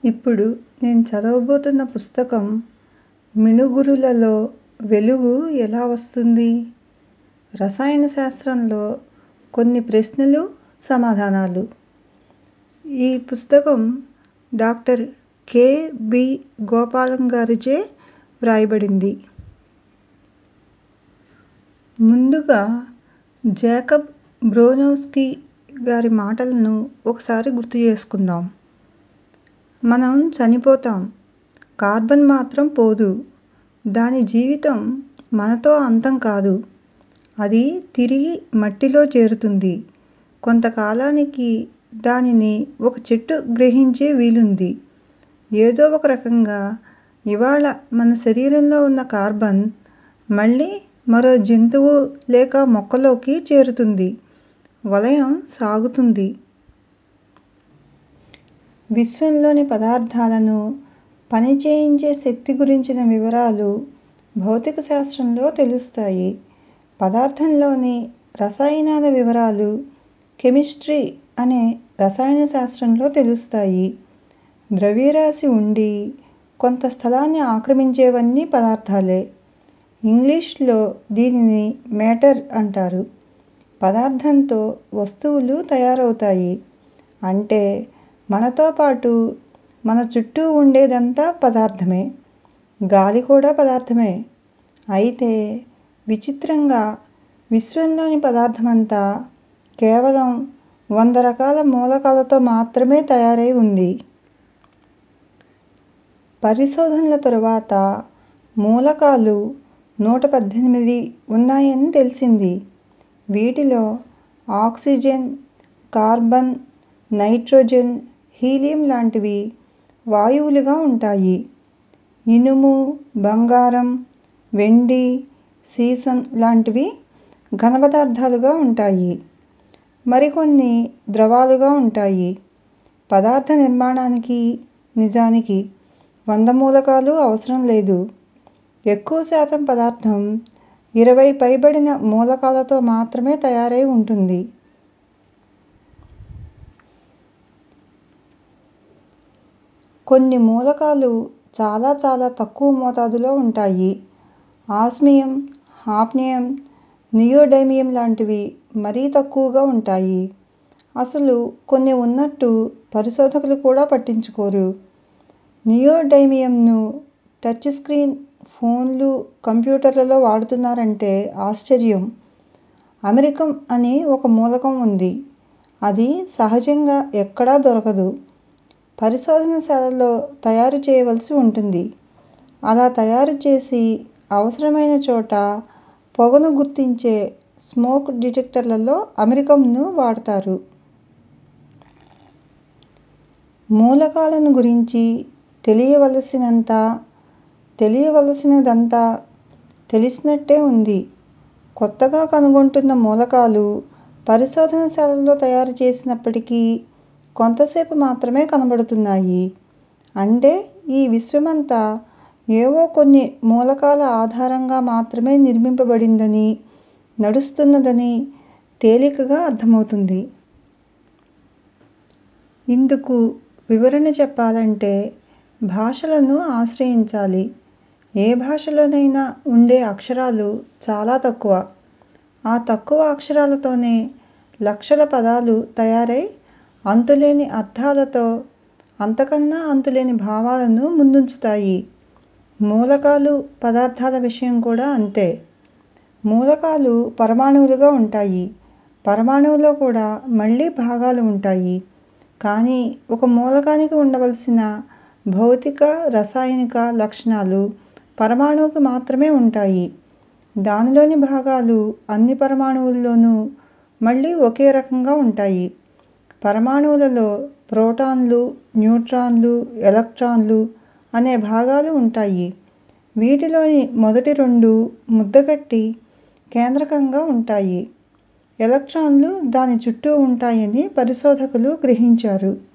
ఇప్పుడు నేను చదవబోతున్న పుస్తకం మిణుగురులలో వెలుగు ఎలా వస్తుంది? రసాయన శాస్త్రంలో కొన్ని ప్రశ్నలు సమాధానాలు. ఈ పుస్తకం డాక్టర్ కె. బి. గోపాలం గారిచే వ్రాయబడింది. ముందుగా జేకబ్ బ్రోనోవ్స్కీ గారి మాటలను ఒకసారి గుర్తుచేసుకుందాం. మనం చనిపోతాం. కార్బన్ మాత్రం పోదు. దాని జీవితం మనతో అంతం కాదు. అది తిరిగి మట్టిలో చేరుతుంది. కొంతకాలానికి దానిని ఒక చెట్టు గ్రహించే వీలుంది. ఏదో ఒక రకంగా ఇవాళ మన శరీరంలో ఉన్న కార్బన్ మళ్ళీ మరో జంతువు లేక మొక్కలోకి చేరుతుంది. వలయం సాగుతుంది. విశ్వంలోని పదార్థాలను పనిచేయించే శక్తి గురించిన వివరాలు భౌతిక శాస్త్రంలో తెలుస్తాయి. పదార్థంలోని రసాయనాల వివరాలు కెమిస్ట్రీ అనే రసాయన శాస్త్రంలో తెలుస్తాయి. ద్రవ్యరాశి ఉండి కొంత స్థలాన్ని ఆక్రమించేవన్నీ పదార్థాలే. ఇంగ్లీషులో దీనిని మేటర్ అంటారు. పదార్థంతో వస్తువులు తయారవుతాయి. అంటే మనతో పాటు మన చుట్టూ ఉండేదంతా పదార్థమే. గాలి కూడా పదార్థమే. అయితే విచిత్రంగా విశ్వంలోని పదార్థమంతా కేవలం వంద రకాల మూలకాలతో మాత్రమే తయారై ఉంది. పరిశోధనల తరువాత మూలకాలు నూట పద్దెనిమిది ఉన్నాయని తెలిసింది. వీటిలో ఆక్సిజన్, కార్బన్, నైట్రోజన్, హీలియం లాంటివి వాయువులుగా ఉంటాయి. ఇనుము, బంగారం, వెండి, సీసం లాంటివి ఘనపదార్థాలుగా ఉంటాయి. మరికొన్ని ద్రవాలుగా ఉంటాయి. పదార్థ నిర్మాణానికి నిజానికి వంద మూలకాలు అవసరం లేదు. ఎక్కువ శాతం పదార్థం ఇరవై పైబడిన మూలకాలతో మాత్రమే తయారై ఉంటుంది. కొన్ని మూలకాలు చాలా చాలా తక్కువ మోతాదులో ఉంటాయి. ఆస్మియం, హాఫ్నియం, నియోడైమియం లాంటివి మరీ తక్కువగా ఉంటాయి. అసలు కొన్ని ఉన్నట్టు పరిశోధకులు కూడా పట్టించుకోరు. నియోడైమియంను టచ్ స్క్రీన్ ఫోన్లు, కంప్యూటర్లలో వాడుతున్నారంటే ఆశ్చర్యం. అమెరికం అని ఒక మూలకం ఉంది. అది సహజంగా ఎక్కడా దొరకదు. పరిశోధనశాలలో తయారు చేయవలసి ఉంటుంది. అలా తయారు చేసి అవసరమైన చోట పొగను గుర్తించే స్మోక్ డిటెక్టర్లలో అమెరికంను వాడతారు. మూలకాలను గురించి తెలియవలసినంత, తెలియవలసినదంతా తెలిసినట్టే ఉంది. కొత్తగా కనుగొంటున్న మూలకాలు పరిశోధనశాలలో తయారు చేసినప్పటికీ కొంతసేపు మాత్రమే కనబడుతున్నాయి. అంటే ఈ విశ్వమంతా ఏవో కొన్ని మూలకాల ఆధారంగా మాత్రమే నిర్మింపబడిందని, నడుస్తున్నదని తేలికగా అర్థమవుతుంది. ఇందుకు వివరణ చెప్పాలంటే భాషలను ఆశ్రయించాలి. ఏ భాషలోనైనా ఉండే అక్షరాలు చాలా తక్కువ. ఆ తక్కువ అక్షరాలతోనే లక్షల పదాలు తయారై అంతులేని అర్థాలతో అంతకన్నా అంతులేని భావాలను ముందుంచుతాయి. మూలకాలు, పదార్థాల విషయం కూడా అంతే. మూలకాలు పరమాణువులుగా ఉంటాయి. పరమాణువులో కూడా మళ్ళీ భాగాలు ఉంటాయి. కానీ ఒక మూలకానికి ఉండవలసిన భౌతిక, రసాయనిక లక్షణాలు పరమాణువుకి మాత్రమే ఉంటాయి. దానిలోని భాగాలు అన్ని పరమాణువుల్లోనూ మళ్ళీ ఒకే రకంగా ఉంటాయి. పరమాణువులలో ప్రోటాన్లు, న్యూట్రాన్లు, ఎలక్ట్రాన్లు అనే భాగాలు ఉంటాయి. వీటిలోని మొదటి రెండు ముద్దకట్టి కేంద్రకంగా ఉంటాయి. ఎలక్ట్రాన్లు దాని చుట్టూ ఉంటాయని పరిశోధకులు గ్రహించారు.